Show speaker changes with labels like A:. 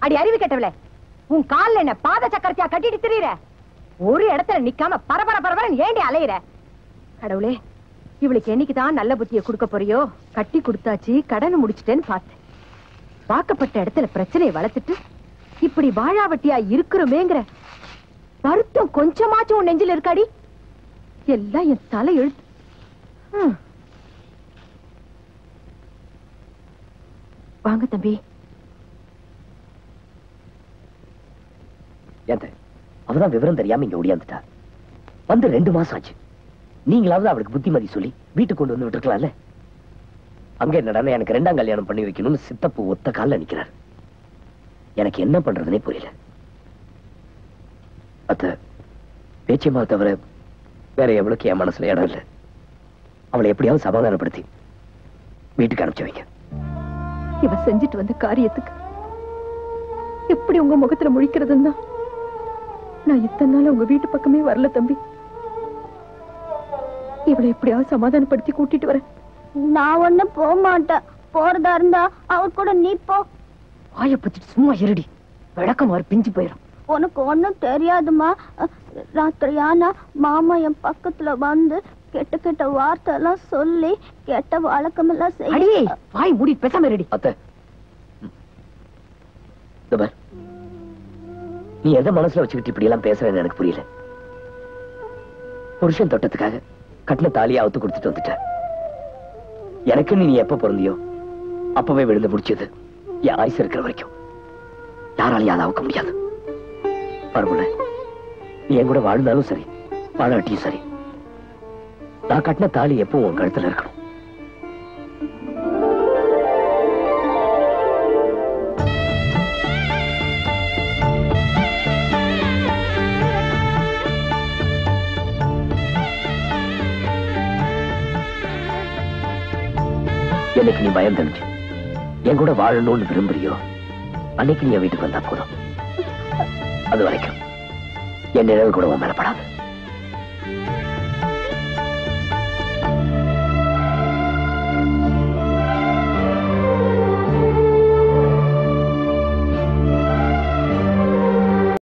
A: அடி அறிவு கெட்டவளே உன் கால்ல என்ன பாத சக்கரத்தையா கட்டிட்டு திரியற ஒரு இடத்துல நிக்காம பரபர பரபரன்னு ஏண்டி அலையிற கடவுளே இவளுக்கு என்னைக்குதான் நல்ல புத்திய கொடுக்க போறியோ கட்டி கொடுத்தாச்சு கடனை முடிச்சிட்டேன்னு பார்த்தேன் வாக்கப்பட்ட இடத்துல பிரச்சனையை வளர்த்துட்டு இப்படி வாழாவட்டியா இருக்கிறோமேங்கிற வருத்தம் கொஞ்சமாச்சும் உன் நெஞ்சில இருக்காடி எல்லாம் என் தலை எழுத்து ஹம். வாங்க தம்பி
B: ஏத்த அவதான் விவரம் தெரியாம இங்க ஓடியாந்துட்டா வந்து ரெண்டு மாசம் ஆச்சு நீங்களாவது அவளுக்கு புத்திமதி சொல்லி வீட்டுக்கு கொண்டு வந்து விட்டுருக்கலாம்ல அங்க என்னடா எனக்கு ரெண்டாம் கல்யாணம் பண்ணி வைக்கணும்னு சித்தப்பு ஒத்த கால்ல நிக்கிறார் எனக்கு என்ன பண்றதுனே புரியல அத்த பேச்சியம்மா தவிர வேற எவ்வளவுக்கு என் மனசுல இடம் இல்ல அவளை எப்படியாவது சமாதானப்படுத்தி வீட்டுக்கு அனுப்பிச்சு வைங்க
A: இவ செஞ்சுட்டு வந்த காரியத்துக்கு எப்படி உங்க முகத்துல முழிக்கிறதுன்னா நான் இத்தனை நாள் உங்க வீட்டு பக்கமே வரல தம்பி இவளை எப்படியாவது சமாதானப்படுத்தி கூட்டிட்டு வரேன்
C: நான் ஒண்ணு போக மாட்டேன் போறதா இருந்தா அவர் கூட நீ போ
A: வாய பத்திட்டு சும்மா இருடி விளக்கம் மாதிரி பிஞ்சு போயிடும்
C: உனக்கு ஒண்ணும் தெரியாதுமா அஹ், ராத்திரி ஆனா மாமா என் பக்கத்துல வந்து கெட்ட கெட்ட வார்த்தை எல்லாம் சொல்லி கெட்ட வழக்கம் எல்லாம்
A: அடியே
C: செய்ய
A: வாய் மூடி பேசாம இருடி
B: அத்த இந்த பார். நீ எதை மனசுல வச்சுக்கிட்டு இப்படி எல்லாம் பேசுறேன்னு எனக்கு புரியல புருஷன் தொட்டத்துக்காக கட்டின தாலியை அவுத்து கொடுத்துட்டு வந்துட்ட எனக்கு நீ எப்ப பிறந்தியோ அப்பவே விழுந்து முடிச்சது என் ஆயுசு இருக்கிற வரைக்கும் யாராலையும் அதை அவுக்க முடியாது பரவாயில்ல நீ என் கூட வாழ்ந்தாலும் சரி வாழாட்டியும் சரி நான் கட்டின தாலி எப்போ உன் கழுத்துல இருக்கணும் என்னைக்கு நீ பயம் தெரிஞ்சு என் கூட வாழணும்னு விரும்புறியோ அன்னைக்கு நீ என் வீட்டுக்கு வந்தா போதும் அது வரைக்கும் என் நிழல் கூட உன் மேல படாது